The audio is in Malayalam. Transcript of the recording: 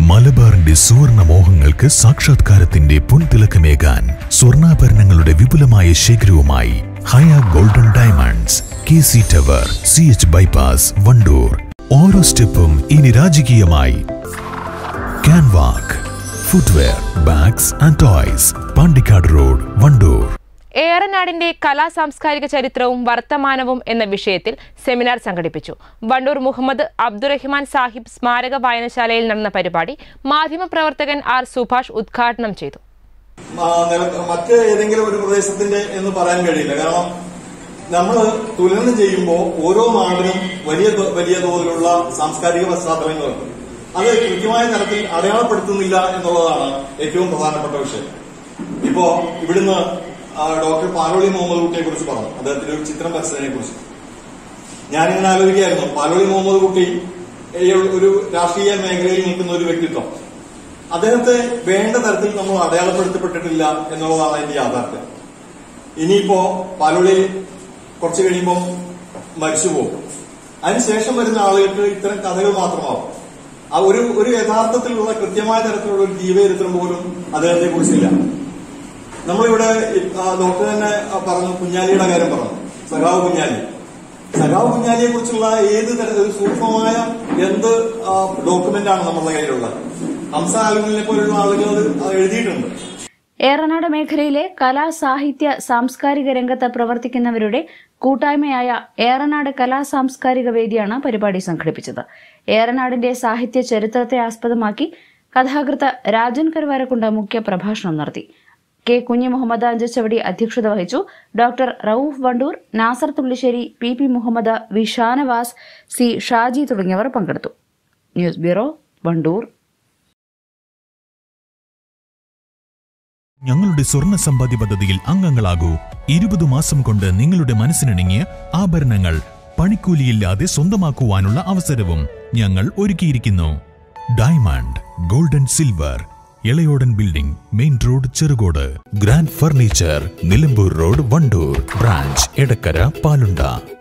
മലബാറിന്റെ സുവർണ മോഹങ്ങൾക്ക് സാക്ഷാത്കാരത്തിന്റെ പൊൻതിളക്കമേകാൻ സ്വർണ്ണാഭരണങ്ങളുടെ വിപുലമായ ശേഖരവുമായി Haya golden diamonds K C tower C H bypass Wandoor ഓരോ സ്റ്റെപ്പും ഇനി രാജകീയമായി Canwalk footwear bags and toys Pandikkad road Wandoor ഏറനാടിന്റെ കലാ സാംസ്കാരിക ചരിത്രവും വർത്തമാനവും എന്ന വിഷയത്തിൽ സെമിനാർ സംഘടിപ്പിച്ചു വണ്ടൂർ മുഹമ്മദ് അബ്ദുറഹിമാൻ സാഹിബ് സ്മാരക വായനശാലയിൽ നടന്ന പരിപാടി മാധ്യമപ്രവർത്തകൻ ആർ സുഭാഷ് ഉദ്ഘാടനം ചെയ്തു ആ, നില- മറ്റ് ഏതെങ്കിലും ഒരു പ്രദേശത്തിന്റെ എന്ന് പറയാൻ കഴിയില്ല കാരണം നമ്മൾ തുലനം ചെയ്യുമ്പോൾ ഓരോ നാടിനും വലിയ തോ- വലിയ തോതിലുള്ള സാംസ്കാരിക പശ്ചാത്തലങ്ങളുണ്ട് അത് കൃത്യമായ തരത്തിൽ അടയാളപ്പെടുത്തുന്നില്ല എന്നുള്ളതാണ് ഏറ്റവും പ്രധാനപ്പെട്ട വിഷയം ഇപ്പോ ഇവിടുന്ന് ആ, ഡോക്ടർ പാലോളി മുഹമ്മദ് കുട്ടിയെ കുറിച്ച് പറഞ്ഞു അദ്ദേഹത്തിന്റെ ഒരു ചിത്രം വരച്ചതിനെ കുറിച്ച് ഞാനിങ്ങനെ ആലോചിക്കുകയായിരുന്നു പാലോളി മുഹമ്മദ് കുട്ടി ഈ ഒരു രാഷ്ട്രീയ മേഖലയിൽ നിൽക്കുന്ന ഒരു വ്യക്തിത്വം അദ്ദേഹത്തെ വേണ്ട തരത്തിൽ നമ്മൾ അടയാളപ്പെടുത്തപ്പെട്ടിട്ടില്ല എന്നുള്ളതാണ് അതിന്റെ യാഥാർത്ഥ്യം ഇനിയിപ്പോ പാലോളി കുറച്ചു കഴിയുമ്പോൾ മരിച്ചു പോകും അതിനുശേഷം വരുന്ന ആളുകൾക്ക് ഇത്തരം കഥകൾ മാത്രമാവും ആ ഒരു ഒരു യഥാർത്ഥത്തിലുള്ള കൃത്യമായ തരത്തിലുള്ള ഒരു ജീവചരിത്രം പോലും അദ്ദേഹത്തെ കുറിച്ചില്ല നമ്മളിവിടെ ആ, ഡോക്ടർ തന്നെ ആ, പറഞ്ഞു കുഞ്ഞാലിയുടെ കാര്യം പറഞ്ഞു സഖാവ് കുഞ്ഞാലി സഖാവ് കുഞ്ഞാലിയെ കുറിച്ചുള്ള ഏത് തരത്തിൽ സൂക്ഷ്മമായ എന്ത് ഡോക്യുമെന്റ് ആണ് നമ്മുടെ കയ്യിലുള്ളത് ഹംസ ആലുമിനെ പോലുള്ള ആളുകൾ അത് അത് എഴുതിയിട്ടുണ്ട് ഏറനാട് മേഖലയിലെ കലാ സാഹിത്യ സാംസ്കാരിക രംഗത്ത് പ്രവർത്തിക്കുന്നവരുടെ കൂട്ടായ്മയായ ഏറനാട് കലാ സാംസ്കാരിക വേദിയാണ് പരിപാടി സംഘടിപ്പിച്ചത് ഏറനാടിന്റെ സാഹിത്യ ചരിത്രത്തെ ആസ്പദമാക്കി കഥാകൃത്ത് രാജൻ കരുവാരക്കുണ്ട് മുഖ്യ പ്രഭാഷണം നടത്തി കെ കുഞ്ഞി മുഹമ്മദ് അഞ്ചച്ചവടി അധ്യക്ഷത വഹിച്ചു doctor Rauf Wandoor Nasar Thullisseri P P Muhammad V Shanavas C Shaji തുടങ്ങിയവർ പങ്കെടുത്തു ന്യൂസ് ബ്യൂറോ വണ്ടൂർ ഞങ്ങളുടെ സ്വർണ്ണ സമ്പാദ്യ പദ്ധതിയിൽ അംഗങ്ങളാകൂ ഇരുപത് മാസം കൊണ്ട് നിങ്ങളുടെ മനസ്സിനിണങ്ങിയ ആഭരണങ്ങൾ പണിക്കൂലിയില്ലാതെ സ്വന്തമാക്കുവാനുള്ള അവസരവും ഞങ്ങൾ ഒരുക്കിയിരിക്കുന്നു diamond golden silver Elayodan building main road Cherukode grand furniture Nilambur road Wandoor branch Edakkara പാലുണ്ട